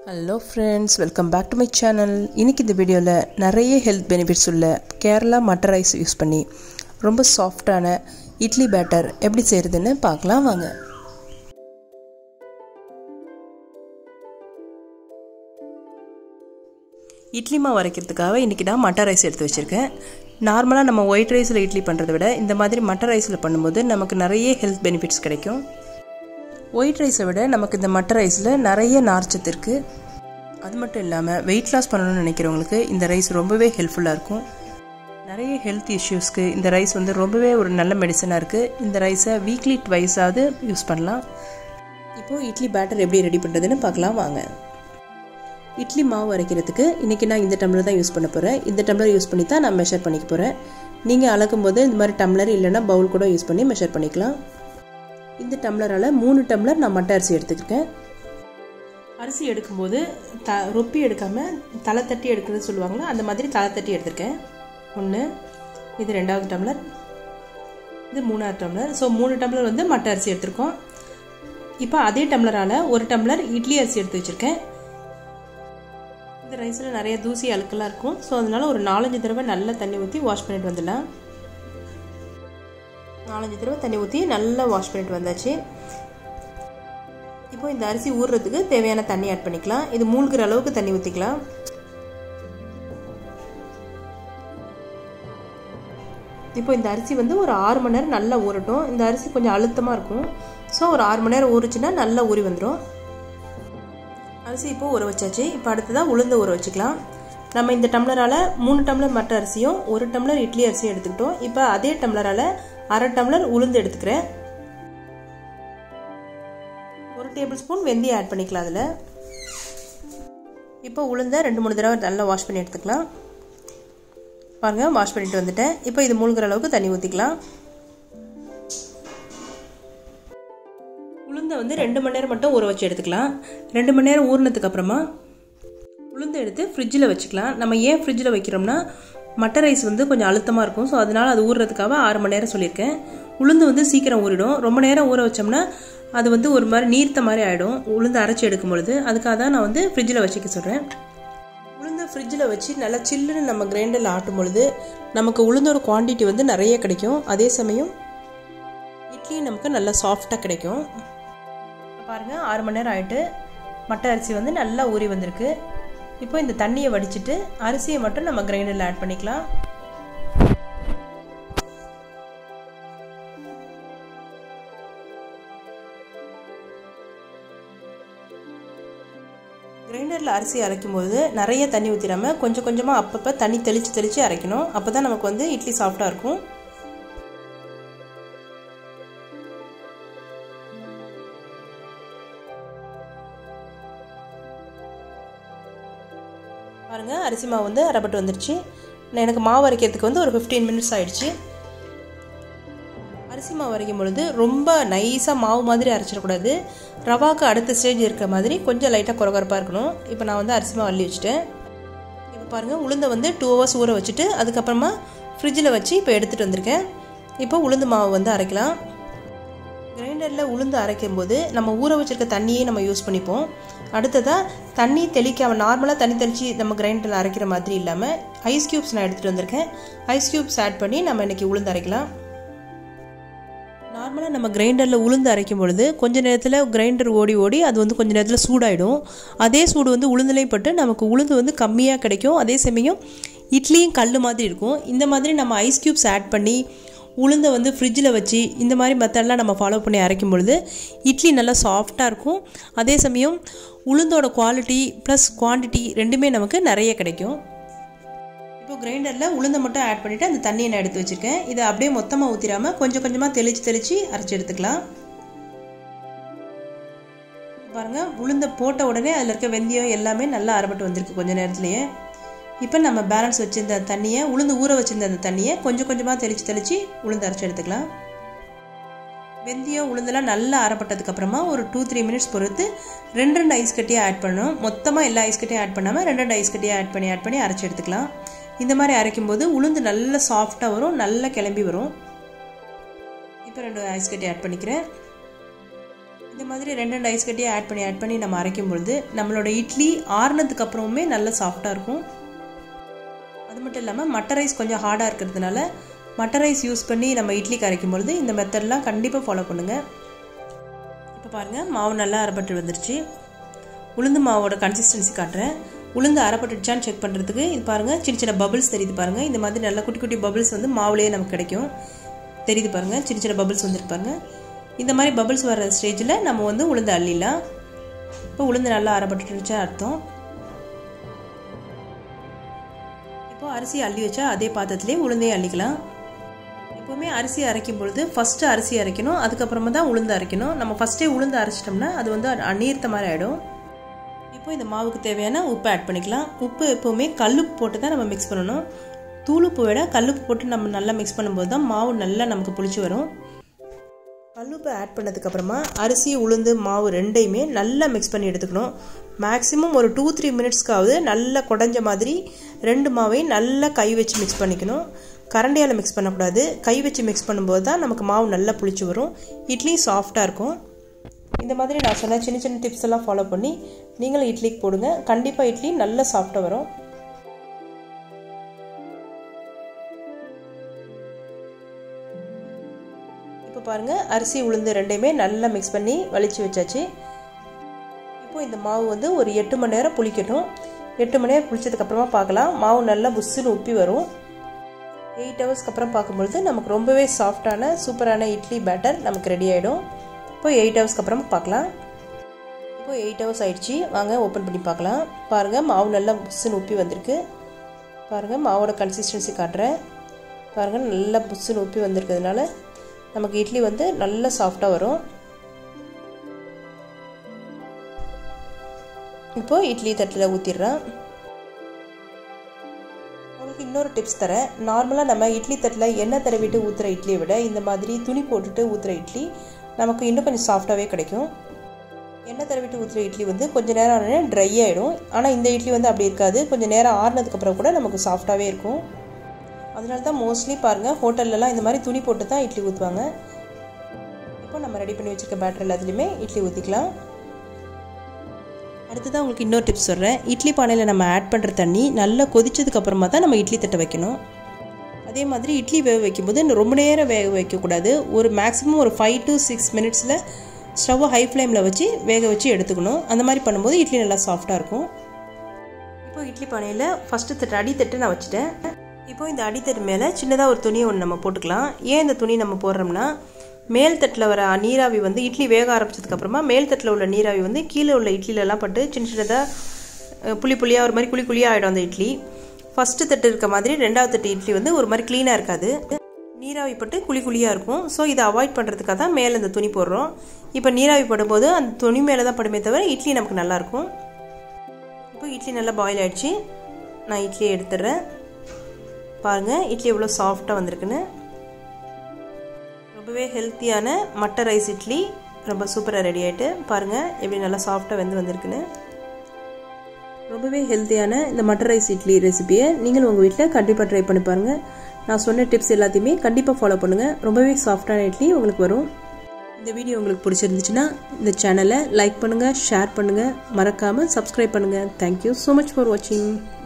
hello friends welcome back to my channel இன்றைக்கி இந்த வீடியோவில் நிறைய ஹெல்த் பெனிஃபிட்ஸ் உள்ள கேரளா மட்டர் ரைஸ் யூஸ் பண்ணி ரொம்ப சாஃப்டான இட்லி பேட்டர் எப்படி செய்கிறதுன்னு பார்க்கலாம் வாங்க இட்லி மாவு அரைக்கிறதுக்காக இன்றைக்கி நான் மட்டர் ரைஸ் எடுத்து வச்சுருக்கேன் நார்மலாக நம்ம ஒயிட் ரைஸில் இட்லி பண்ணுறதை விட இந்த மாதிரி மட்டர் ரைஸில் பண்ணும்போது நமக்கு நிறைய ஹெல்த் பெனிஃபிட்ஸ் கிடைக்கும் ஒயிட் ரைஸை விட நமக்கு இந்த மட்டர் ரைஸில் நிறைய நார்ச்சத்து இருக்குது அது மட்டும் இல்லாமல் வெயிட் லாஸ் பண்ணணும்னு நினைக்கிறவங்களுக்கு இந்த ரைஸ் ரொம்பவே ஹெல்ப்ஃபுல்லாக இருக்கும் நிறைய ஹெல்த் இஷ்யூஸ்க்கு இந்த ரைஸ் வந்து ரொம்பவே ஒரு நல்ல மெடிசனாக இருக்குது இந்த ரைஸை வீக்லி ட்வைஸாவது யூஸ் பண்ணலாம் இப்போது இட்லி பேட்டர் எப்படி ரெடி பண்ணுறதுன்னு பார்க்கலாம் வாங்க இட்லி மாவு அரைக்கிறதுக்கு இன்றைக்கி நான் இந்த டம்ளர் தான் யூஸ் பண்ண போகிறேன் இந்த டம்ளர் யூஸ் பண்ணி தான் நான் மெஷர் பண்ணிக்க போகிறேன் நீங்கள் அளக்கும் போது இந்த மாதிரி டம்ளர் இல்லைன்னா பவுல் கூட யூஸ் பண்ணி மெஷர் பண்ணிக்கலாம் இந்த டம்ளரால் மூணு டம்ளர் நான் மட்டை அரிசி எடுத்துக்கிட்டேன் அரிசி எடுக்கும்போது த ரொப்பி எடுக்காமல் தலை தட்டி எடுக்கிறது சொல்லுவாங்களா அந்த மாதிரி தலை தட்டி எடுத்திருக்கேன் ஒன்று இது ரெண்டாவது டம்ளர் இது மூணாவது டம்ளர் ஸோ மூணு டம்ளர் வந்து மட்டை அரிசி எடுத்திருக்கோம் இப்போ அதே டம்ளரால் ஒரு டம்ளர் இட்லி அரிசி எடுத்து வச்சுருக்கேன் இந்த ரைஸில் நிறைய தூசி அழுக்கெல்லாம் இருக்கும் ஸோ அதனால் ஒரு நாலஞ்சு தடவை நல்லா தண்ணி ஊற்றி வாஷ் பண்ணிட்டு வந்துடலாம் நாலஞ்சு தடவை தண்ணி ஊற்றி நல்லா வாஷ் பண்ணிட்டு வந்தாச்சு இப்போ இந்த அரிசி ஊறுறதுக்கு தேவையான தண்ணி ஆட் பண்ணிக்கலாம் இது மூழ்கிற அளவுக்கு தண்ணி ஊற்றிக்கலாம் இப்போ இந்த அரிசி வந்து ஒரு ஆறு மணி நேரம் நல்லா ஊறட்டும் இந்த அரிசி கொஞ்சம் அழுத்தமாக இருக்கும் ஸோ ஒரு ஆறு மணி நேரம் ஊறுச்சுன்னா நல்லா ஊறி வந்துடும் அரிசி இப்போ ஊற வச்சாச்சு இப்போ அடுத்ததாக உளுந்து ஊற வச்சுக்கலாம் நம்ம இந்த டம்ளரால் மூணு டம்ளர் மட்ட அரிசியும் ஒரு டம்ளர் இட்லி அரிசியும் எடுத்துக்கிட்டோம் இப்போ அதே டம்ளரால் அரை டம்ளர் உளுந்து எடுத்துக்கிறேன் ஒரு டேபிள் ஸ்பூன் வெந்தயம் ஆட் பண்ணிக்கலாம் அதில் இப்போ உளுந்த ரெண்டு மூணு தடவை நல்லா வாஷ் பண்ணி எடுத்துக்கலாம் பாருங்கள் வாஷ் பண்ணிட்டு வந்துட்டேன் இப்போ இது மூழ்கிற அளவுக்கு தண்ணி ஊற்றிக்கலாம் உளுந்தை வந்து ரெண்டு மணி நேரம் மட்டும் ஊற வச்சு எடுத்துக்கலாம் ரெண்டு மணி நேரம் ஊறினதுக்கு அப்புறமா உளுந்தை எடுத்து ஃப்ரிட்ஜில் வச்சுக்கலாம் நம்ம ஏன் ஃப்ரிட்ஜில் வைக்கிறோம்னா மட்டர் ரைஸ் வந்து கொஞ்சம் அழுத்தமாக இருக்கும் ஸோ அதனால் அது ஊறுறதுக்காக ஆறு மணி நேரம் சொல்லியிருக்கேன் உளுந்து வந்து சீக்கிரம் ஊறிடும் ரொம்ப நேரம் ஊற வச்சோம்னா அது வந்து ஒரு மாதிரி நீர்த்த மாதிரி ஆகிடும் உளுந்து அரைச்சி எடுக்கும் பொழுது அதுக்காக தான் நான் வந்து ஃப்ரிட்ஜில் வச்சுக்க சொல்கிறேன் உளுந்தை ஃப்ரிட்ஜில் வச்சு நல்லா சில்லுன்னு நம்ம கிரைண்டரில் ஆட்டும் பொழுது நமக்கு உளுந்தோட குவான்டிட்டி வந்து நிறைய கிடைக்கும் அதே சமயம் இட்லியும் நமக்கு நல்லா சாஃப்டாக கிடைக்கும் பாருங்கள் ஆறு மணி நேரம் ஆகிட்டு மட்டை அரிசி வந்து நல்லா ஊறி வந்திருக்கு இப்போ இந்த தண்ணியை வடிச்சிட்டு அரிசியை மட்டும் நம்ம கிரைண்டரில் ஆட் பண்ணிக்கலாம் கிரைண்டரில் அரிசி அரைக்கும் போது நிறைய தண்ணி ஊற்றிடாமல் கொஞ்சம் கொஞ்சமாக அப்பப்போ தண்ணி தெளித்து தெளித்து அரைக்கணும் அப்போ தான் நமக்கு வந்து இட்லி சாஃப்டாக இருக்கும் பாருங்கள் அரிசி மாவு வந்து அரைப்பட்டு வந்துருச்சு எனக்கு மாவு அரைக்கிறதுக்கு வந்து ஒரு ஃபிஃப்டீன் மினிட்ஸ் ஆயிடுச்சு அரிசி மாவு அரைக்கும் பொழுது ரொம்ப நைஸாக மாவு மாதிரி அரைச்சிடக்கூடாது ரவாக்கு அடுத்த ஸ்டேஜ் இருக்கிற மாதிரி கொஞ்சம் லைட்டாக குறகுறப்பாக இருக்கணும் இப்போ நான் வந்து அரிசி மாவு அள்ளி வச்சுட்டேன் இப்போ பாருங்கள் உளுந்தை வந்து டூ ஹவர்ஸ் ஊற வச்சுட்டு அதுக்கப்புறமா ஃப்ரிட்ஜில் வச்சு இப்போ எடுத்துகிட்டு வந்திருக்கேன் இப்போ உளுந்து மாவு வந்து அரைக்கலாம் கிரைண்டரில் உளுந்து அரைக்கும் போது நம்ம ஊற வச்சுருக்க தண்ணியே நம்ம யூஸ் பண்ணிப்போம் அடுத்ததாக தண்ணி தெளிக்காமல் நார்மலாக தண்ணி தெளித்து நம்ம கிரைண்டரில் அரைக்கிற மாதிரி இல்லாமல் ஐஸ் க்யூப்ஸ் நான் எடுத்துகிட்டு வந்திருக்கேன் ஐஸ் க்யூப்ஸ் ஆட் பண்ணி நம்ம இன்றைக்கி உளுந்து அரைக்கலாம் நார்மலாக நம்ம கிரைண்டரில் உளுந்து அரைக்கும் பொழுது கொஞ்ச நேரத்தில் கிரைண்டர் ஓடி ஓடி அது வந்து கொஞ்சம் நேரத்தில் சூடாயிடும் அதே சூடு வந்து உளுந்துலேயும் பட்டு நமக்கு உளுந்து வந்து கம்மியாக கிடைக்கும் அதே சமயம் இட்லியும் கல் மாதிரி இருக்கும் இந்த மாதிரி நம்ம ஐஸ் க்யூப்ஸ் ஆட் பண்ணி உளுந்தை வந்து ஃப்ரிட்ஜில் வச்சு இந்த மாதிரி மெத்தட்லாம் நம்ம ஃபாலோ பண்ணி அரைக்கும் பொழுது இட்லி நல்லா சாஃப்டாக இருக்கும் அதே சமயம் உளுந்தோட குவாலிட்டி ப்ளஸ் குவான்டிட்டி ரெண்டுமே நமக்கு நிறைய கிடைக்கும் இப்போ கிரைண்டரில் உளுந்தை மட்டும் ஆட் பண்ணிவிட்டு அந்த தண்ணியை நான் எடுத்து வச்சுருக்கேன் இதை அப்படியே மொத்தமாக ஊற்றிடாமல் கொஞ்சம் கொஞ்சமாக தெளித்து தெளித்து அரைச்சி எடுத்துக்கலாம் பாருங்கள் உளுந்தை போட்ட உடனே அதில் இருக்க வெந்தயம் எல்லாமே நல்லா அரைப்பட்டு வந்திருக்கு கொஞ்சம் நேரத்துலையே இப்போ நம்ம பேலன்ஸ் வச்சுருந்த தண்ணியை உளுந்து ஊற வச்சுருந்த அந்த தண்ணியை கொஞ்சம் கொஞ்சமாக தெளித்து தெளித்து உளுந்து அரைச்சி எடுத்துக்கலாம் வெந்தயம் உளுந்தெல்லாம் நல்லா அரைப்பட்டதுக்கப்புறமா ஒரு டூ த்ரீ மினிட்ஸ் பொறுத்து ரெண்டு ரெண்டு ஐஸ் கட்டியாக ஆட் பண்ணணும் மொத்தமாக எல்லா ஐஸ் கட்டியும் ஆட் பண்ணாமல் ரெண்டு ரெண்டு ஐஸ் கட்டியாக ஆட் பண்ணி ஆட் பண்ணி அரைச்சி எடுத்துக்கலாம் இந்த மாதிரி அரைக்கும் போது உளுந்து நல்லா சாஃப்டாக வரும் நல்லா கிளம்பி வரும் இப்போ ரெண்டு ஐஸ் கட்டி ஆட் பண்ணிக்கிறேன் இந்த மாதிரி ரெண்டு ரெண்டு ஐஸ் கட்டியை ஆட் பண்ணி ஆட் பண்ணி நம்ம அரைக்கும் பொழுது நம்மளோட இட்லி ஆறுனதுக்கு அப்புறமுமே நல்லா சாஃப்டாக இருக்கும் அது மட்டும் இல்லாமல் மட்டர் ரைஸ் கொஞ்சம் ஹார்டாக இருக்கிறதுனால மட்டர் ரைஸ் யூஸ் பண்ணி நம்ம இட்லிக்கு அரைக்கும் பொழுது இந்த மெத்தட்லாம் கண்டிப்பாக ஃபாலோ பண்ணுங்கள் இப்போ பாருங்கள் மாவு நல்லா அரைப்பட்டு வந்துருச்சு உளுந்து மாவோட கன்சிஸ்டன்சி காட்டுறேன் உளுந்து அரைப்பட்டுச்சான்னு செக் பண்ணுறதுக்கு இது பாருங்கள் சின்ன சின்ன பபிள்ஸ் தெரியுது பாருங்கள் இந்த மாதிரி நல்லா குட்டி குட்டி பபிள்ஸ் வந்து மாவுலேயே நமக்கு கிடைக்கும் தெரியுது பாருங்கள் சின்ன சின்ன பபிள்ஸ் வந்துருக்கு பாருங்கள் இந்த மாதிரி பபிள்ஸ் வர ஸ்டேஜில் நம்ம வந்து உளுந்து அள்ளிடலாம் இப்போ உளுந்து நல்லா அரைப்பட்டுச்சா அர்த்தம் இப்போ அரிசி அள்ளி வச்சா அதே பாத்திரத்துலேயே உளுந்தையும் அள்ளிக்கலாம் எப்போவுமே அரிசி அரைக்கும் பொழுது ஃபஸ்ட்டு அரிசி அரைக்கணும் அதுக்கப்புறமா தான் உளுந்து அரைக்கணும் நம்ம ஃபஸ்ட்டே உளுந்து அரைச்சிட்டோம்னா அது வந்து அநீர்த்த மாதிரி ஆகிடும் இப்போ இந்த மாவுக்கு தேவையான உப்பு ஆட் பண்ணிக்கலாம் உப்பு எப்போவுமே கல்லுப்பு போட்டு தான் நம்ம மிக்ஸ் பண்ணணும் தூளுப்பு விட கல்லுப்பு போட்டு நம்ம நல்லா மிக்ஸ் பண்ணும்போது தான் மாவு நல்லா நமக்கு புளிச்சு வரும் கல்லுப்பு ஆட் பண்ணதுக்கப்புறமா அரிசி உளுந்து மாவு ரெண்டையுமே நல்லா மிக்ஸ் பண்ணி எடுத்துக்கணும் மேக்ஸிமம் ஒரு டூ த்ரீ மினிட்ஸ்க்காவது நல்லா குடஞ்ச மாதிரி ரெண்டு மாவையும் நல்லா கை வச்சு மிக்ஸ் பண்ணிக்கணும் கரண்டியால் மிக்ஸ் பண்ணக்கூடாது கை வச்சு மிக்ஸ் பண்ணும்போது தான் நமக்கு மாவு நல்லா புளிச்சு வரும் இட்லி சாஃப்டாக இருக்கும் இந்த மாதிரி நான் சொன்ன சின்ன சின்ன டிப்ஸ் எல்லாம் ஃபாலோ பண்ணி நீங்களும் இட்லிக்கு போடுங்க கண்டிப்பாக இட்லி நல்லா சாஃப்டாக வரும் இப்போ பாருங்கள் அரிசி உளுந்து ரெண்டையுமே நல்லா மிக்ஸ் பண்ணி வலிச்சு வச்சாச்சு இப்போ இந்த மாவு வந்து ஒரு எட்டு மணி நேரம் புளிக்கட்டும் எட்டு மணி நேரம் புளிச்சதுக்கப்புறமா பார்க்கலாம் மாவு நல்லா புஸ்ஸுன்னு உப்பி வரும் எயிட் ஹவர்ஸ்க்கு அப்புறம் பார்க்கும்பொழுது நமக்கு ரொம்பவே சாஃப்டான சூப்பரான இட்லி பேட்டர் நமக்கு ரெடி ஆகிடும் இப்போ எயிட் ஹவர்ஸ்க்கு அப்புறம் பார்க்கலாம் இப்போ எயிட் ஹவர்ஸ் ஆயிடுச்சு வாங்க ஓப்பன் பண்ணி பார்க்கலாம் பாருங்கள் மாவு நல்லா புஸ்ஸுன்னு உப்பி வந்திருக்கு பாருங்கள் மாவோட கன்சிஸ்டன்சி காட்டுறேன் பாருங்கள் நல்லா புஸ்ஸுன்னு உப்பி வந்திருக்கிறதுனால நமக்கு இட்லி வந்து நல்லா சாஃப்டாக வரும் இப்போ இட்லி தட்டில் ஊற்றிடுறேன் உங்களுக்கு இன்னொரு டிப்ஸ் தரேன் நார்மலாக நம்ம இட்லி தட்டில் எண்ணெய் தடவிட்டு ஊற்றுற இட்லியை விட இந்த மாதிரி துணி போட்டுட்டு ஊற்றுற இட்லி நமக்கு இன்னும் கொஞ்சம் சாஃப்டாகவே கிடைக்கும் எண்ணெய் தடவிட்டு ஊற்றுற இட்லி வந்து கொஞ்சம் நேரம் ஆனால் ட்ரை ஆகிடும் ஆனால் இந்த இட்லி வந்து அப்படி இருக்காது கொஞ்சம் நேரம் ஆறுனதுக்கப்புறம் கூட நமக்கு சாஃப்டாகவே இருக்கும் அதனால தான் மோஸ்ட்லி பாருங்கள் ஹோட்டல்லலாம் இந்த மாதிரி துணி போட்டு தான் இட்லி ஊற்றுவாங்க இப்போ நம்ம ரெடி பண்ணி வச்சுருக்க பேட்டர் எல்லாத்துலேயுமே இட்லி ஊற்றிக்கலாம் அடுத்ததான் உங்களுக்கு இன்னொரு டிப்ஸ் சொல்கிறேன் இட்லி பானையில் நம்ம ஆட் பண்ணுற தண்ணி நல்லா கொதிச்சதுக்கு அப்புறமா தான் நம்ம இட்லி தட்டை வைக்கணும் அதே மாதிரி இட்லி வேக வைக்கும்போது ரொம்ப நேரம் வேக வைக்கக்கூடாது ஒரு மேக்ஸிமம் ஒரு ஃபைவ் டு சிக்ஸ் மினிட்ஸில் ஸ்டவ்வை ஹை ஃப்ளேமில் வச்சு வேக வச்சு எடுத்துக்கணும் அந்த மாதிரி பண்ணும்போது இட்லி நல்லா சாஃப்டாக இருக்கும் இப்போ இட்லி பானையில் ஃபஸ்ட்டு தட்டு அடித்தட்டு நான் வச்சுட்டேன் இப்போ இந்த அடித்தட்டு மேலே சின்னதாக ஒரு துணியை ஒன்று நம்ம போட்டுக்கலாம் ஏன் இந்த துணி நம்ம போடுறோம்னா மேல் தட்டில் வர நீராவி வந்து இட்லி வேக ஆரம்பிச்சதுக்கப்புறமா மேல் தட்டில் உள்ள நீராவி வந்து கீழே உள்ள இட்லிலலாம் பட்டு சின்ன சின்னதாக புளி புளியாக ஒரு மாதிரி குழி குழியாக ஆகிடும் அந்த இட்லி ஃபஸ்ட்டு தட்டு இருக்க மாதிரி ரெண்டாவது தட்டு இட்லி வந்து ஒரு மாதிரி க்ளீனாக இருக்காது நீராவி பட்டு குழி குழியாக இருக்கும் ஸோ இதை அவாய்ட் பண்ணுறதுக்காக தான் மேலே இந்த துணி போடுறோம் இப்போ நீராவி படும்போது அந்த துணி மேலே தான் படுமே தவிர இட்லி நமக்கு நல்லாயிருக்கும் இப்போ இட்லி நல்லா பாயில் ஆகிடுச்சு நான் இட்லியை எடுத்துடுறேன் பாருங்கள் இட்லி எவ்வளோ சாஃப்டாக வந்திருக்குன்னு ரொம்பவே ஹெல்த்தியான மட்டர் ரைஸ் இட்லி ரொம்ப சூப்பராக ரெடி ஆகிட்டு பாருங்கள் எப்படி நல்லா சாஃப்டாக வெந்து வந்திருக்குன்னு ரொம்பவே ஹெல்த்தியான இந்த மட்டர் ரைஸ் இட்லி ரெசிபியை நீங்களும் உங்கள் வீட்டில் கண்டிப்பாக ட்ரை பண்ணி பாருங்கள் நான் சொன்ன டிப்ஸ் எல்லாத்தையுமே கண்டிப்பாக ஃபாலோ பண்ணுங்கள் ரொம்பவே சாஃப்டான இட்லி உங்களுக்கு வரும் இந்த வீடியோ உங்களுக்கு பிடிச்சிருந்துச்சுன்னா இந்த சேனலை லைக் பண்ணுங்கள் ஷேர் பண்ணுங்கள் மறக்காமல் சப்ஸ்கிரைப் பண்ணுங்கள் தேங்க்யூ ஸோ மச் ஃபார் வாட்சிங்